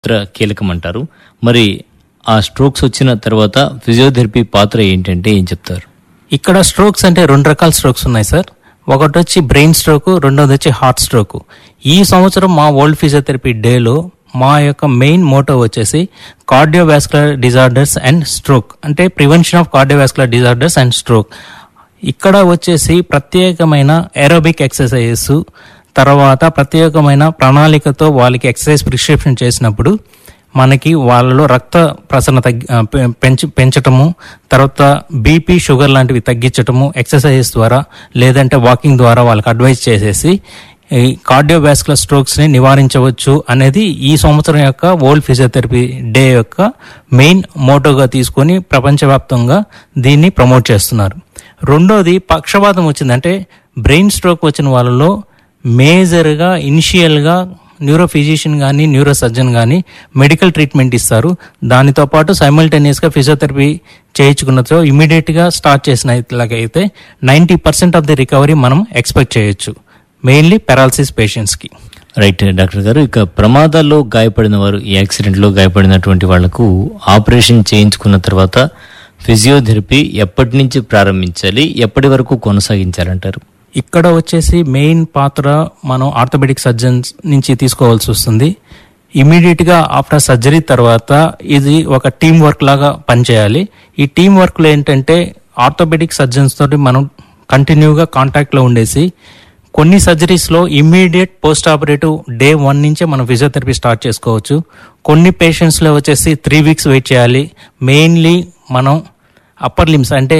పాత్ర కీలకం అంటారు మరి ఆ స్ట్రోక్స్ వచ్చిన తర్వాత ఫిజియోథెరపీ పాత్ర ఏంటంటే ఏం చెప్తారు ఇక్కడ స్ట్రోక్స్ అంటే రెండు రకాల స్ట్రోక్స్ ఉన్నాయి సార్ ఒకటి వచ్చి బ్రెయిన్ స్ట్రోక్ రెండోది వచ్చి హార్ట్ స్ట్రోక్ ఈ సంవత్సరం మా వరల్డ్ ఫిజియోథెరపీ డేలో మా యొక్క మెయిన్ మోటో వచ్చేసి కార్డియోవాస్కులర్ డిజార్డర్స్ అండ్ స్ట్రోక్ అంటే prevention of cardiovascular disorders and stroke ఇక్కడ వచ్చేసి ప్రత్యేకమైన ఏరోబిక్ ఎక్సర్సైజెస్ తర్వాత ప్రత్యేకమైన ప్రణాళికతో వాళ్ళకి ఎక్సర్సైజ్ ప్రిస్క్రిప్షన్ చేసినప్పుడు మనకి వాళ్ళలో రక్త ప్రసరణ తగ్గి ఆ, పె- పెంచ పెంచటము తర్వాత బీపీ షుగర్ లాంటివి తగ్గించటము ఎక్సర్సైజెస్ ద్వారా లేదంటే వాకింగ్ ద్వారా వాళ్ళకి అడ్వైజ్ చేసేసి ఈ కార్డియోవాస్కులర్ స్ట్రోక్స్ ని నివారించవచ్చు అనేది ఈ సంవత్సరం యొక్క వరల్డ్ ఫిజియోథెరపీ డే యొక్క మెయిన్ మోటోగా తీసుకొని ప్రపంచవ్యాప్తంగా దీన్ని ప్రమోట్ చేస్తున్నారు రెండోది పక్షవాతం వచ్చిందంటే బ్రెయిన్ స్ట్రోక్ వచ్చిన వాళ్ళలో మేజర్గా ఇనిషియల్గా న్యూరో ఫిజిషియన్ కానీ న్యూరో సర్జన్ కానీ మెడికల్ ట్రీట్మెంట్ ఇస్తారు దానితో పాటు సైమల్టేనియస్గా ఫిజియోథెరపీ చేయించుకున్నతో ఇమీడియట్గా స్టార్ట్ చేసినట్లాగైతే ninety percent of the recovery మనం ఎక్స్పెక్ట్ చేయొచ్చు మెయిన్లీ పెరాలసిస్ పేషెంట్స్కి రైట్ డాక్టర్ గారు ఇక ప్రమాదాల్లో గాయపడిన వారు ఈ యాక్సిడెంట్లో గాయపడినటువంటి వాళ్లకు ఆపరేషన్ చేయించుకున్న తర్వాత ఫిజియోథెరపీ ఎప్పటి నుంచి ప్రారంభించాలి ఎప్పటి వరకు కొనసాగించాలంటారు ఇక్కడ వచ్చేసి మెయిన్ పాత్ర మనం ఆర్థోపెడిక్ సర్జన్స్ నుంచి తీసుకోవాల్సి వస్తుంది ఇమీడియట్ గా ఆఫ్టర్ సర్జరీ తర్వాత ఇది ఒక టీం వర్క్ లాగా పనిచేయాలి ఈ టీం వర్క్ లో ఏంటంటే ఆర్థోపెడిక్ సర్జన్స్ తోటి మనం కంటిన్యూగా కాంటాక్ట్ లో ఉండేసి కొన్ని సర్జరీస్ లో immediate post operative day one నుంచే మనం ఫిజియోథెరపీ స్టార్ట్ చేసుకోవచ్చు కొన్ని పేషెంట్స్ లో వచ్చేసి త్రీ వీక్స్ వెయిట్ చేయాలి మెయిన్లీ మనం అప్పర్ లిమ్స్ అంటే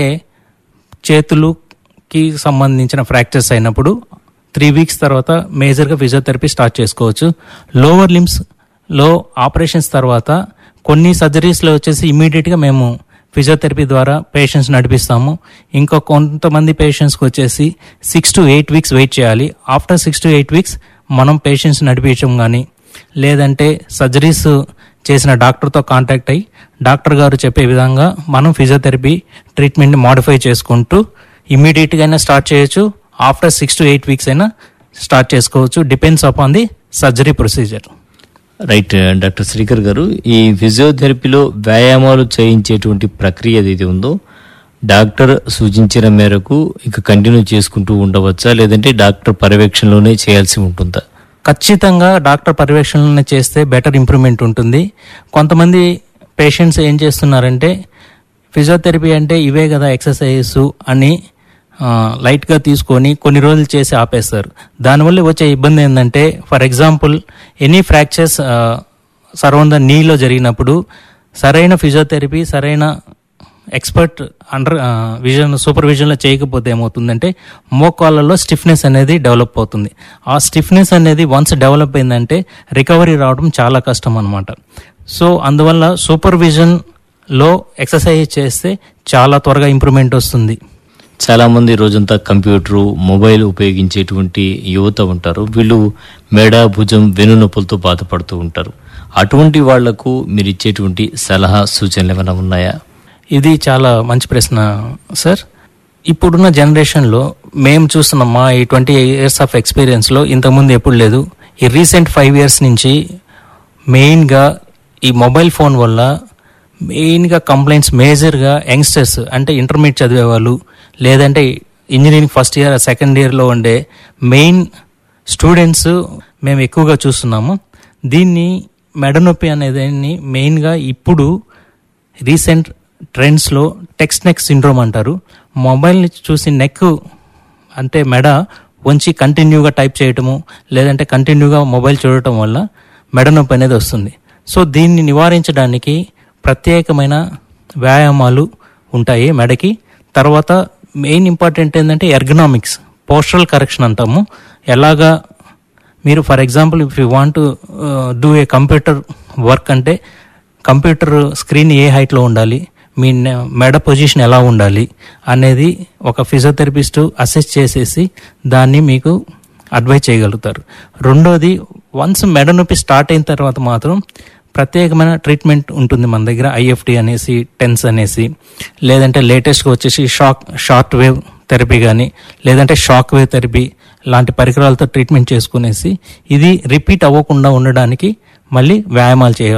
చేతులుకి సంబంధించిన ఫ్రాక్చర్స్ అయినప్పుడు త్రీ వీక్స్ తర్వాత మేజర్గా ఫిజియోథెరపీ స్టార్ట్ చేసుకోవచ్చు లోవర్ లిమ్స్ లో ఆపరేషన్స్ తర్వాత కొన్ని సర్జరీస్లో వచ్చేసి ఇమీడియట్గా మేము ఫిజియోథెరపీ ద్వారా పేషెంట్స్ నడిపిస్తాము ఇంకా కొంతమంది పేషెంట్స్కి వచ్చేసి six to eight weeks wait చేయాలి after six to eight weeks మనం పేషెంట్స్ నడిపించడం కానీ లేదంటే సర్జరీస్ చేసిన డాక్టర్తో కాంటాక్ట్ అయ్యి డాక్టర్ గారు చెప్పే విధంగా మనం ఫిజియోథెరపీ ట్రీట్మెంట్ని మాడిఫై చేసుకుంటూ ఇమీడియట్గా అయినా స్టార్ట్ చేయొచ్చు after six to eight weeks అయినా స్టార్ట్ చేసుకోవచ్చు depends upon the surgery procedure right doctor Srikar garu ఈ ఫిజియోథెరపీలో వ్యాయామాలు చేయించేటువంటి ప్రక్రియ ఏదైతే ఉందో డాక్టర్ సూచించిన మేరకు ఇక కంటిన్యూ చేసుకుంటూ ఉండవచ్చా లేదంటే డాక్టర్ పర్యవేక్షణలోనే చేయాల్సి ఉంటుందా ఖచ్చితంగా డాక్టర్ పర్యవేక్షణలోనే చేస్తే బెటర్ ఇంప్రూవ్మెంట్ ఉంటుంది కొంతమంది పేషెంట్స్ ఏం చేస్తున్నారంటే ఫిజియోథెరపీ అంటే ఇవే కదా ఎక్సర్సైజెస్ అని ఆ, లైట్గా తీసుకొని కొన్ని రోజులు చేసి ఆపేస్తారు దానివల్ల వచ్చే ఇబ్బంది ఏంటంటే for example any fractures surround the నీలో జరిగినప్పుడు సరైన ఫిజియోథెరపీ సరైన ఎక్స్పర్ట్ అండర్ విజన్ సూపర్విజన్లో చేయకపోతే ఏమవుతుందంటే మోకాళ్ళలో స్టిఫ్నెస్ అనేది డెవలప్ అవుతుంది ఆ స్టిఫ్నెస్ అనేది వన్స్ డెవలప్ అయిందంటే రికవరీ రావడం చాలా కష్టం అనమాట సో అందువల్ల సూపర్విజన్లో ఎక్సర్సైజ్ చేస్తే చాలా త్వరగా ఇంప్రూవ్మెంట్ వస్తుంది చాలా మంది రోజంతా కంప్యూటర్ మొబైల్ ఉపయోగించేటువంటి యువత ఉంటారు వీళ్ళు మెడ భుజం వెను నొప్పులతో బాధపడుతూ ఉంటారు అటువంటి వాళ్లకు మీరు ఇచ్చేటువంటి సలహా సూచనలు ఏమైనా ఉన్నాయా ఇది చాలా మంచి ప్రశ్న సార్ ఇప్పుడున్న జనరేషన్లో మేము చూస్తున్న మా ఈ ట్వంటీ ఇయర్స్ ఆఫ్ ఎక్స్పీరియన్స్లో ఇంతకుముందు ఎప్పుడు లేదు ఈ రీసెంట్ ఫైవ్ ఇయర్స్ నుంచి మెయిన్గా ఈ మొబైల్ ఫోన్ వల్ల మెయిన్గా కంప్లైంట్స్ మేజర్గా యంగ్స్టర్స్ అంటే ఇంటర్మీడియట్ చదివే వాళ్ళు లేదంటే ఇంజనీరింగ్ ఫస్ట్ ఇయర్ సెకండ్ ఇయర్లో ఉండే మెయిన్ స్టూడెంట్స్ మేము ఎక్కువగా చూస్తున్నాము దీన్ని మెడనొప్పి అనేది మెయిన్గా ఇప్పుడు రీసెంట్ ట్రెండ్స్లో టెక్స్ట్ నెక్ సిండ్రోమ్ అంటారు మొబైల్ని చూసి నెక్ అంటే మెడ వంచి కంటిన్యూగా టైప్ చేయటము లేదంటే కంటిన్యూగా మొబైల్ చూడటం వల్ల మెడ నొప్పి అనేది వస్తుంది సో దీన్ని నివారించడానికి ప్రత్యేకమైన వ్యాయామాలు ఉంటాయి మెడకి తర్వాత మెయిన్ ఇంపార్టెంట్ ఏంటంటే ఎర్గనామిక్స్ పోస్టరల్ కరెక్షన్ అంటాము ఎలాగా మీరు for example if you want do a computer work అంటే కంప్యూటర్ స్క్రీన్ ఏ హైట్లో ఉండాలి మీ నె- మెడ పొజిషన్ ఎలా ఉండాలి అనేది ఒక ఫిజియోథెరపిస్ట్ అసెస్ చేసేసి దాన్ని మీకు అడ్వైజ్ చేయగలుగుతారు రెండోది వన్స్ మెడ నొప్పి స్టార్ట్ అయిన తర్వాత మాత్రం ప్రత్యేకమైన ట్రీట్మెంట్ ఉంటుంది మన దగ్గర ఐఎఫ్టి అనేసి టెన్స్ అనేసి లేదంటే లేటెస్ట్గా వచ్చేసి షాక్ షార్ట్ వేవ్ థెరపీ కానీ లేదంటే షాక్ వేవ్ థెరపీ లాంటి పరికరాలతో ట్రీట్మెంట్ చేసుకునేసి ఇది రిపీట్ అవ్వకుండా ఉండడానికి మళ్ళీ వ్యాయామాలు చేయాలి